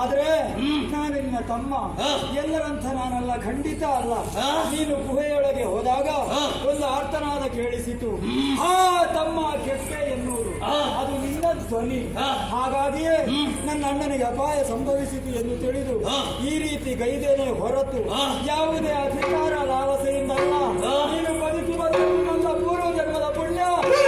ಆದ್ರೆ ನಾನು ನಿನ್ನ ತಮ್ಮ ಹಾ. ಎಲ್ಲರಂತ ನಾನಲ್ಲ ಖಂಡಿತ ಅಲ್ಲ ಹಾ. ನೀನು ಗುಹೆಯೊಳಗೆ ಹೋದಾಗ ಹಾ. ಒಂದು ಆರ್ತನಾದ ಕೇಳಿಸಿತು ಆ ತಮ್ಮ ಕೆಪ್ಪೆ ಎನ್ನುವುದು ಹಾ. ಅದು ನಿನ್ನ ಧ್ವನಿ ಹಾ. ಹಾಗಾಗಿಯೇ ನನ್ನ ಅಣ್ಣನಿಗೆ ಅಪಾಯ ಸಂಭವಿಸಿತು ಎಂದು ತಿಳಿದು ಹಾ. ಈ ರೀತಿ ಗೈದೇನೆ ಹೊರತು ಹಾ. ಯಾವುದೇ ಅಧಿಕಾರ ಲಾಲಸೆಯಿಂದಲ್ಲ ಹಾ. ನೀನು ಬದುಕಿ ಬರುವುದು ನನ್ನ ಪೂರ್ವ ಜನ್ಮದ ಪುಣ್ಯ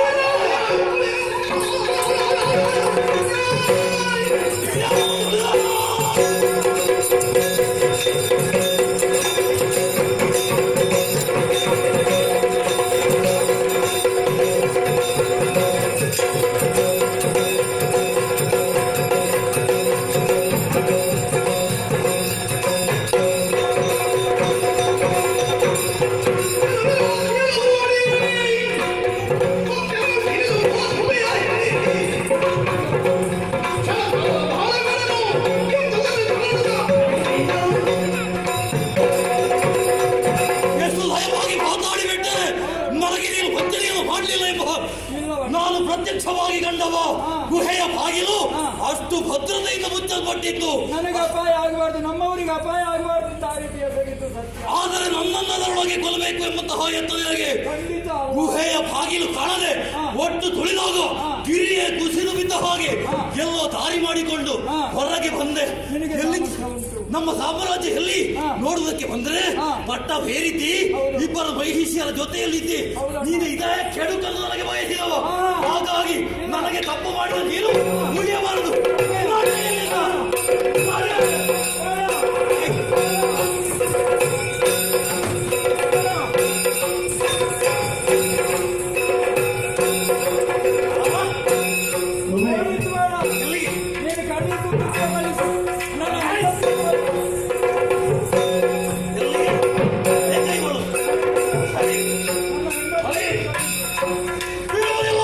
ಎಷ್ಟು ಲಯವಾಗಿ ಮಾತಾಡಿಬಿಟ್ಟೆ ನನಗೆ ನೀನು ವಂಚನೆಯನ್ನು ಮಾಡಲಿಲ್ಲ ಎಂಬ ಇಲ್ಲವ ನಾನು ಪ್ರತ್ಯಕ್ಷವಾಗಿ ಕಂಡವ ಹಾ. ಗುಹೆಯ ಬಾಗಿಲು ಹಾ. ಅಷ್ಟು ಭದ್ರತೆಯಿಂದ ಮುಚ್ಚಲ್ಪಟ್ಟಿತ್ತು ನನಗೆ ಅಪಾಯ ಆಗಬಾರ್ದು ನಮ್ಮವರಿಗೆ ಅಪಾಯ ಆಗಬಾರ್ದು ಅಂತ ಆ ರೀತಿ ಎಸಗಿದ್ದು ಸತ್ಯ ಆದರೆ ನನ್ನನ್ನು ಅದರೊಳಗೆ ಕೊಲ್ಲಬೇಕು ಎಂಬಂತಹ ಎತ್ತನೆಗೆ ಖಂಡಿತ ಅಲ್ಲ. ಗುಹೆಯ ಬಾಗಿಲು ಕಾಣದೆ ಹಾ. ಒಟ್ಟು ತುಳಿದಾಗ ಹಾ. ಗಿರಿಯೇ ಕುಸಿದು ಬಿದ್ದ ಹಾಗೆ ಹಾ. ಎಲ್ಲೋ ದಾರಿ ಮಾಡಿಕೊಂಡು ಹಾ. ಹೊರಗೆ ಬಂದೆ ನಿನಗೆ ಎಲ್ಲಿ ಸಾಮರ್ಥ್ಯ ಉಂಟು. ನಮ್ಮ ಸಾಮ್ರಾಜ್ಯ ಎಲ್ಲಿ ಹಾ. ನೋಡುವುದಕ್ಕೆ ಬಂದ್ರೆ ಹಾ. ಪಟ್ಟ ಬೇರಿದ್ದಿ ಹೌದು. ಇಬ್ಬರು ಮಹಿಷಿಯರ ಜೊತೆಯಲ್ಲಿದ್ದಿ ಹೌದಣ್ಣ. ನೀನು ಇದೇ ಕೆಡುಕನ್ನು ನನಗೆ ಬಯಸಿದವ ಹಾ. ಹಾಗಾಗಿ ನನಗೆ ತಪ್ಪು ಮಾಡಿದ ನೀನು ಉಳಿಯಬಾರದು ಹೋಲಿಸು ಬೇಡ. ಎಲ್ಲಿಗೆ? ನೀನು ಖಂಡಿತ ಮುಖ್ಯಗೊಳಿಸು. ನನ್ನ ಹೆಂಡತಿ ಎಲ್ಲಿಗೆ? ಏ ಕೈಗಳು? ಸರಿ. ನನ್ನ ಹೆಂಡತಿ ಸರಿ. ಬಿಡುವುದಿಲ್ಲ.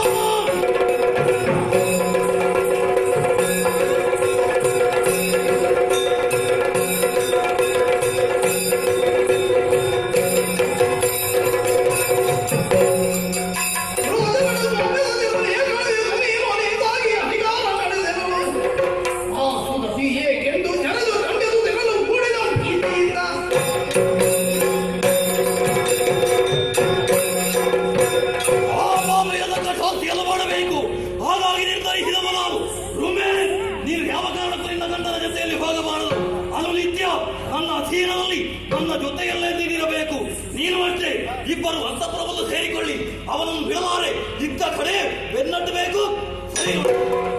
ಆ ಮಾಮೆಯನ್ನ ಕಠೋಕ್ತಿಯನ್ನು ಮಾಡಬೇಕು ಹಾಗಾಗಿ ನಿರ್ಧರಿಸಿದವ ನಾನು ರುಮೆ ನೀನು ಯಾವ ಕಾರಣಕ್ಕೂ ನಿನ್ನ ಗಂಡನ ಜೊತೆಯಲ್ಲಿ ಹೋಗಬಾರದು ಅದು ನಿತ್ಯ ನನ್ನ ಅಧೀನದಲ್ಲಿ ನನ್ನ ಜೊತೆಯಲ್ಲೇ ನೀನಿರಬೇಕು ನೀನು ಅಷ್ಟೇ ಇಬ್ಬರು ಅಂತಃಪುರವನ್ನು ಸೇರಿಕೊಳ್ಳಿ ಅವನನ್ನು ಬಿಡಲಾರೆ ಇದ್ದ ಕಡೆ ಬೆನ್ನಟ್ಟಬೇಕು ಸರಿ